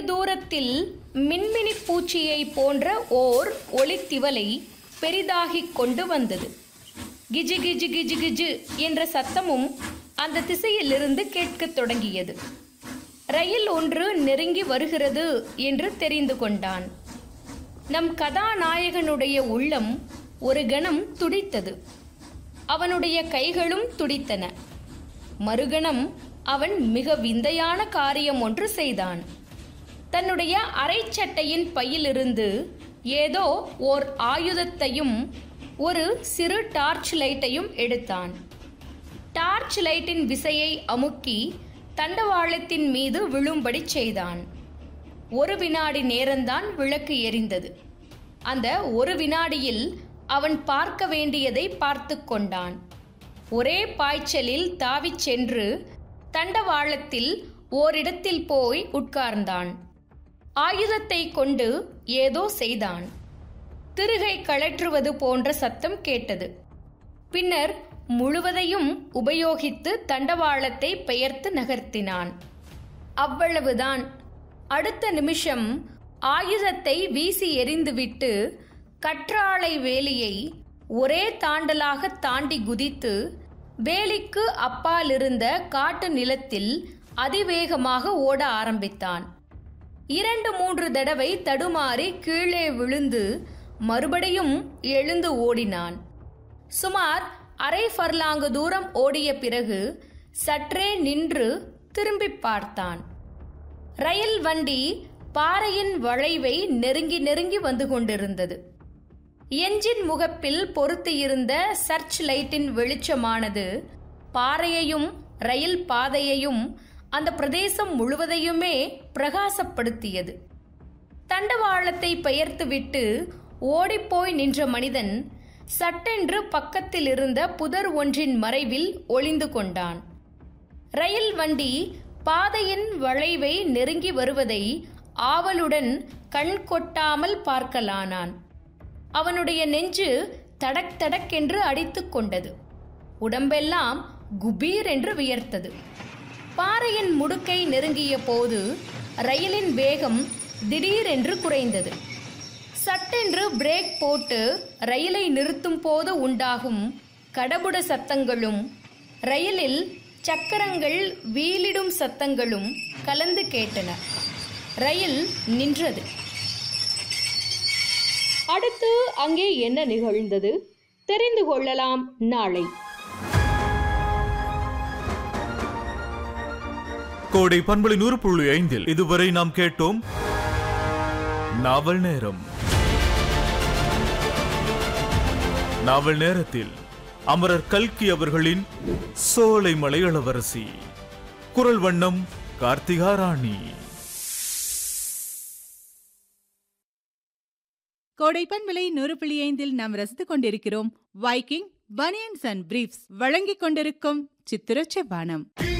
தூரத்தில் மின்மினி பூச்சியை போன்ற ஓர் ஒளித்திவலை பெரிதாகிக் கொண்டு வந்தது கிஜு கிஜு கிஜு கிஜு என்ற சத்தமும் அந்த திசையிலிருந்து கேட்கத் தொடங்கியது ரயில் ஒன்று நெருங்கி வருகிறது என்று தெரிந்து கொண்டான் நம் கதாநாயகனுடைய உள்ளம் ஒரு கணம் துடித்தது அவனுடைய கைகளும் துடித்தன மறுகணம் அவன் மிக விந்தையான காரியம் ஒன்று செய்தான் தன்னுடைய அரைச்சட்டையின் பையிலிருந்து ஏதோ ஓர் ஆயுதத்தையும் ஒரு சிறு டார்ச் லைட்டையும் எடுத்தான் டார்ச் லைட்டின் விசையை அமுக்கி தண்டவாளத்தின் மீது விழும்படி செய்தான் ஒரு வினாடி நேரம்தான் விளக்கு எரிந்தது அந்த ஒரு வினாடியில் அவன் பார்க்க வேண்டியதை பார்த்து கொண்டான் ஒரே பாய்ச்சலில் தாவிச் சென்று தண்டவாளத்தில் ஓரிடத்தில் போய் உட்கார்ந்தான் ஆயுதத்தை கொண்டு ஏதோ செய்தான் திருகை கழற்றுவது போன்ற சத்தம் கேட்டது பின்னர் முழுவதையும் உபயோகித்து தண்டவாளத்தை பெயர்த்து நகர்த்தினான் அவ்வளவுதான் அடுத்த நிமிஷம் ஆயுதத்தை வீசி எறிந்துவிட்டு கற்றாழை வேலியை ஒரே தாண்டலாக தாண்டி குதித்து வேலிக்கு அப்பாலிருந்த காட்டு நிலத்தில் அதிவேகமாக ஓட ஆரம்பித்தான் இரண்டு மூன்று தடவை தடுமாறி கீழே விழுந்து மறுபடியும் எழுந்து ஓடினான் சுமார் அரை ஃபர்லாங்கு தூரம் ஓடிய பிறகு சற்றே நின்று திரும்பி பார்த்தான் ரயில் வண்டி பாறையின் வளைவை நெருங்கி நெருங்கி வந்து கொண்டிருந்தது எஞ்சின் முகப்பில் பொருத்தியிருந்த சர்ச் லைட்டின் வெளிச்சமானது பாறையையும் ரயில் பாதையையும் அந்த பிரதேசம் முழுவதையுமே பிரகாசப்படுத்தியது தண்டவாளத்தை பெயர்த்துவிட்டு ஓடிப்போய் நின்ற மனிதன் சட்டென்று பக்கத்தில் இருந்த புதர் ஒன்றின் மறைவில் ஒளிந்து கொண்டான் ரயில் வண்டி பாதையின் வளைவை நெருங்கி வருவதை ஆவலுடன் கண் கொட்டாமல் பார்க்கலானான் அவனுடைய நெஞ்சு தடக் தடக்கென்று அடித்துக் கொண்டது உடம்பெல்லாம் குபீர் என்று வியர்த்தது பாறையின் முடுக்கை நெருங்கிய போது ரயிலின் வேகம் திடீரென்று குறைந்தது சட்டென்று பிரேக் போட்டு ரயிலை நிறுத்தும் போது உண்டாகும் கடபுட சத்தங்களும் ரயிலில் சக்கரங்கள் வீலிடும் சத்தங்களும் கலந்து கேட்டன ரயில் நின்றது அடுத்து அங்கே என்ன நிகழ்ந்தது தெரிந்து கொள்ளலாம் நாளை கோடை பண்பலை நூறு புள்ளி ஐந்தில் இதுவரை நாம் கேட்டோம் நாவல் நேரம் நாவல் நேரத்தில் அமரர் கல்கி அவர்களின் சோலை மலையளவரசி குரல் வண்ணம் கார்த்திகா ராணி கோடைப்பன் விலை நூறு புள்ளி ஐந்தில் நாம் ரசித்துக் கொண்டிருக்கிறோம் வைக்கிங் பனியன்ஸ் அண்ட் பிரீஃப்ஸ் வழங்கிக் கொண்டிருக்கும் சித்திரச்ச பானம்